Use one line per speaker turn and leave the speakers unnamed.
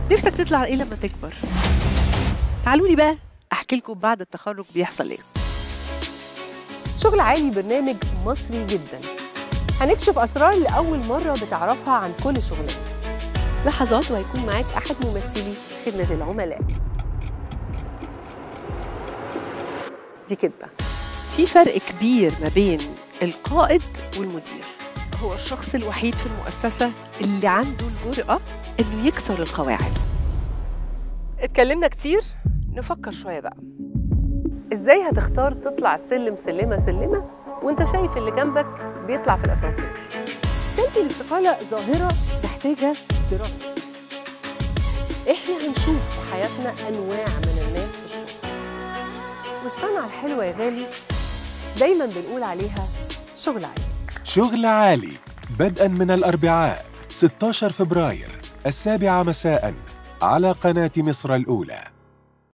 نفسك تطلع ايه لما تكبر تعالوا لي بقى احكي لكم بعد التخرج بيحصل ايه
شغل عالي برنامج مصري جدا هنكشف أسرار لأول مرة بتعرفها عن كل شغلنا لحظات وهيكون معاك أحد ممثلي خدمة العملاء دي كدبة
في فرق كبير ما بين القائد والمدير هو الشخص الوحيد في المؤسسة اللي عنده الجرأة إنه يكسر القواعد
اتكلمنا كتير نفكر شوية بقى ازاي هتختار تطلع السلم سلمة سلمة وانت شايف اللي جنبك بيطلع في الاسانسير تلقي الاستقالة ظاهرة محتاجة دراسة احنا هنشوف في حياتنا انواع من الناس في الشغل والصنعة الحلوة يا غالي دايما بنقول عليها شغل عالي
شغل عالي بدءا من الأربعاء 16 فبراير السابعة مساء على قناة مصر الأولى